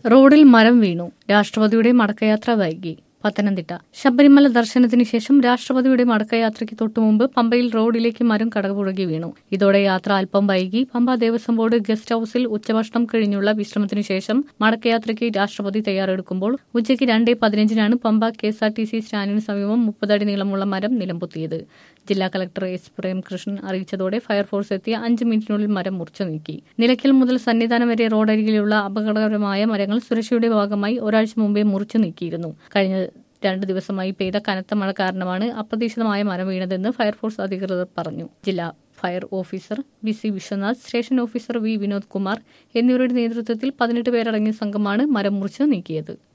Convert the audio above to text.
റോഡിൽ മരം വീണു രാഷ്ട്രപതിയുടെ മടക്കയാത്ര വൈകി പത്തനംതിട്ട ശബരിമല ദർശനത്തിന് ശേഷം രാഷ്ട്രപതിയുടെ മടക്കയാത്രയ്ക്ക് തൊട്ടുമുമ്പ് പമ്പയിൽ റോഡിലേക്ക് മരം കടപുഴകി വീണു ഇതോടെ യാത്ര അല്പം വൈകി പമ്പ ദേവസ്വം ബോർഡ് ഗസ്റ്റ് ഹൌസിൽ ഉച്ചഭക്ഷണം കഴിഞ്ഞുള്ള വിശ്രമത്തിനു ശേഷം മടക്കയാത്രയ്ക്ക് രാഷ്ട്രപതി തയ്യാറെടുക്കുമ്പോൾ ഉച്ചയ്ക്ക് രണ്ടേ പതിനഞ്ചിനാണ് Pamba K S R T C സ്റ്റാൻഡിന് സമീപം മുപ്പതടി നീളമുള്ള മരം നിലംപൊത്തിയത് ജില്ലാ കളക്ടർ എസ് പ്രേംകൃഷ്ണൻ അറിയിച്ചതോടെ ഫയർഫോഴ്സ് എത്തിയ അഞ്ച് മിനിറ്റിനുള്ളിൽ മരം മുറിച്ചു നീക്കി നിലയ്ക്കൽ മുതൽ സന്നിധാനം വരെ റോഡരികിലുള്ള അപകടകരമായ മരങ്ങൾ സുരക്ഷയുടെ ഭാഗമായി ഒരാഴ്ച മുമ്പേ മുറിച്ചു നീക്കിയിരുന്നു കഴിഞ്ഞ രണ്ട് ദിവസമായി പെയ്ത കനത്ത മഴ കാരണമാണ് അപ്രതീക്ഷിതമായ മരം വീണതെന്ന് ഫയർഫോഴ്സ് അധികൃതർ പറഞ്ഞു ജില്ലാ fire officer V C Viswanath station officer V Vinod Kumar എന്നിവരുടെ നേതൃത്വത്തിൽ പതിനെട്ട് പേരടങ്ങിയ സംഘമാണ് മരം മുറിച്ച് നീക്കിയത്